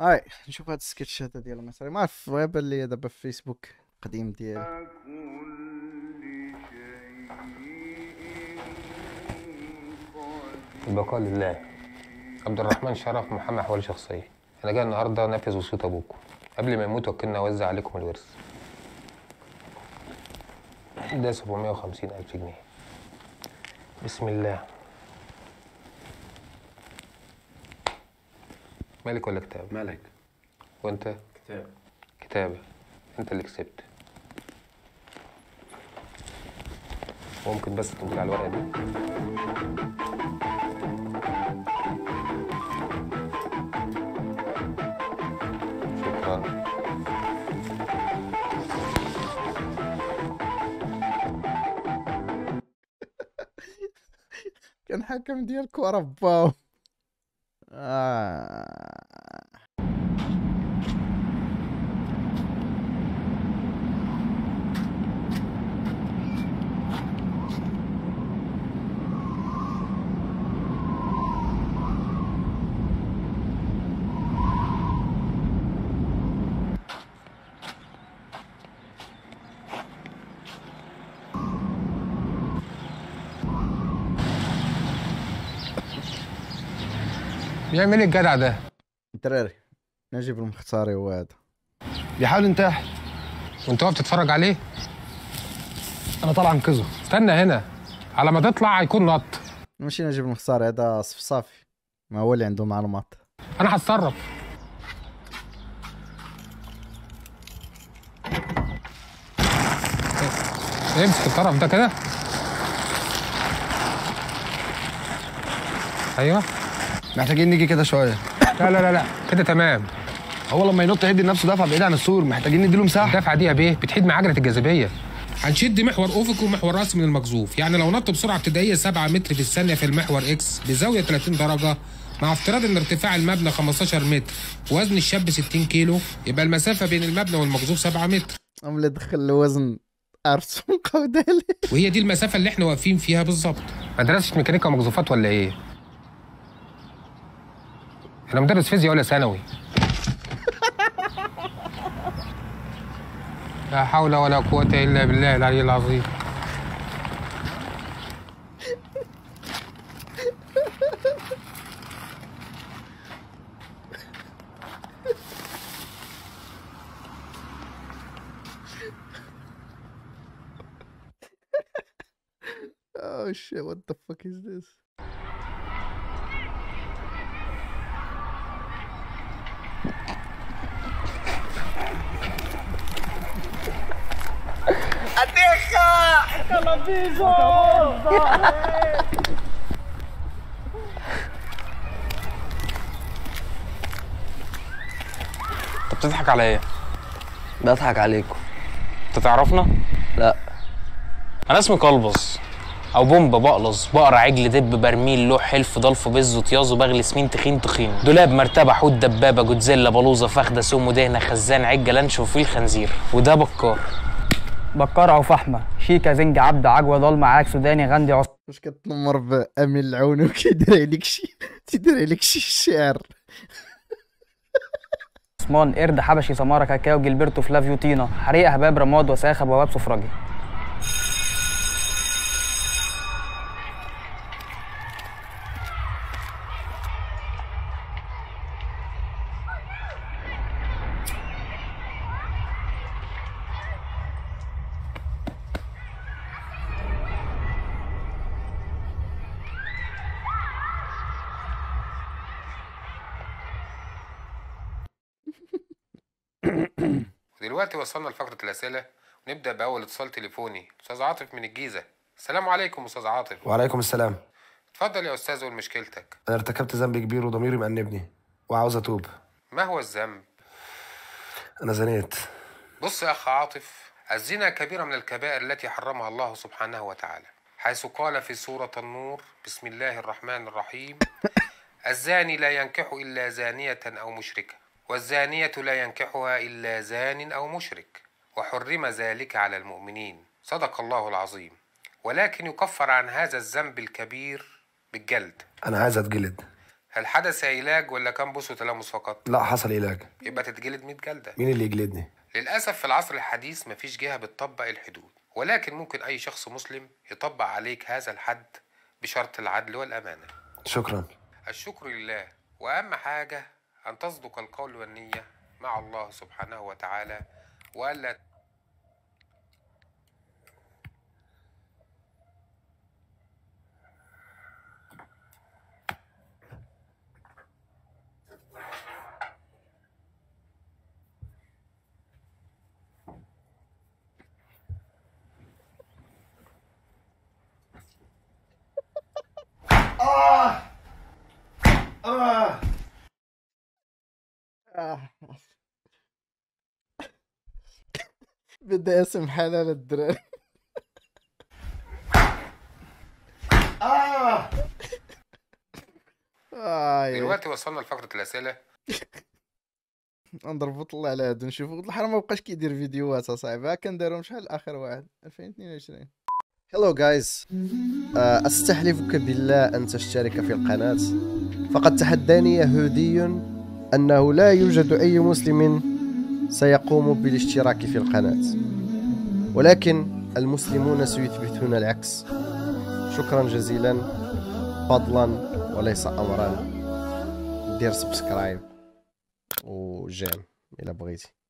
هاي نشوف هاد السكتشات ديال مثلا ما عرف ويب اللي دابا في فيسبوك قديم ديالي البقاء لله عبد الرحمن شرف محمد حوالي شخصية أنا جاي النهاردة أنفذ وصية أبوكم قبل ما يموت وكلنا أوزع عليكم الورث ده 750 ألف جنيه بسم الله مالك ولا كتاب؟ مالك وأنت؟ كتاب كتابة أنت اللي كسبت ممكن بس تمضي على الورقة دي شكرا كان حكم ديال كورة باو آه. بيعمل إيه الجدع ده؟ دراري نجيب المختاري هو هذا بيحاول ينتحر وأنت واقف تتفرج عليه؟ انا طالع انقذه استنى هنا على ما تطلع هيكون نط ماشي نجيب المختاري هذا صفصافي ما هو اللي عنده معلومات انا هتصرف امسك الطرف ده كده ايوه محتاجين نيجي كده شويه لا لا لا لا كده تمام هو لما ينط يدي لنفسه دفعه بعيد عن السور محتاجين نديله مساحه الدفعه دي يا بيه بتحيد مع عجله الجاذبيه هنشد محور افقي ومحور راسي من المقذوف يعني لو نط بسرعه ابتدائيه 7 متر في الثانيه في المحور اكس بزاويه 30 درجه مع افتراض ان ارتفاع المبنى 15 متر وزن الشاب 60 كيلو يبقى المسافه بين المبنى والمقذوف 7 متر عمل دخل الوزن ارسم قودالي وهي دي المسافه اللي احنا واقفين فيها بالظبط ما درستش ميكانيكا ومقذوفات ولا ايه انا مدرس فيزياء ولا ثانوي لا حول ولا قوة إلا بالله العلي العظيم Oh shit, what the fuck is this? انت بتضحك على ايه؟ بضحك عليكم انت تعرفنا؟ لا انا اسمي قلبص او بومب بقلص بقرة عجل دب برميل لوح حلف ضلف بز طياز بغل سمين تخين تخين دولاب مرتبة حوت دبابة جوتزيلا بلوزة فخدة سم ودهنة خزان عجة لانش وفيل خنزير وده بكار بكار او فحمه شيكا زنج عبد عجوه ضلمه عاك سوداني غندي عص واش كتنمر بامين العون وكيدير عليك شي تيدير عليك شي شعر عثمان قرد حبشي سماره كاكاو جilberto فلافيو طينه حريقه هباب رماد وساخه بواب سفرجي دلوقتي وصلنا لفقرة الأسئلة ونبدأ بأول اتصال تليفوني أستاذ عاطف من الجيزة السلام عليكم أستاذ عاطف وعليكم السلام اتفضل يا أستاذ قول مشكلتك انا ارتكبت ذنب كبير وضميري مأنبني وعاوز اتوب ما هو الذنب؟ انا زنيت بص يا أخ عاطف الزنا كبيرة من الكبائر التي حرمها الله سبحانه وتعالى حيث قال في سورة النور بسم الله الرحمن الرحيم الزاني لا ينكح إلا زانية أو مشركة والزانية لا ينكحها إلا زان أو مشرك وحرم ذلك على المؤمنين صدق الله العظيم ولكن يكفر عن هذا الذنب الكبير بالجلد انا عايز اتجلد هل حدث علاج ولا كان بوس وتلامس فقط لا حصل علاج يبقى تتجلد 100 جلدة مين اللي يجلدني للأسف في العصر الحديث مفيش جهة بتطبق الحدود ولكن ممكن أي شخص مسلم يطبق عليك هذا الحد بشرط العدل والأمانة شكرا الشكر لله وأهم حاجة أن تصدق القول والنية مع الله سبحانه وتعالى وألا آه. بدي اسم حلال الدراري آه يا دلوقتي وصلنا لفقرة الأسئلة نضرب الله على هادو نشوفو الحرام ما بقاش كيدير فيديوهات اصاحبي ها كنديرهم شحال اخر واحد 2022 هلو جايز استحلفك بالله ان تشترك في القناة فقد تحداني يهودي انه لا يوجد اي مسلم سيقوم بالاشتراك في القناة ولكن المسلمون سيثبتون العكس شكرا جزيلا فضلا وليس امرا دير سبسكرايب وجيم الا بغيتي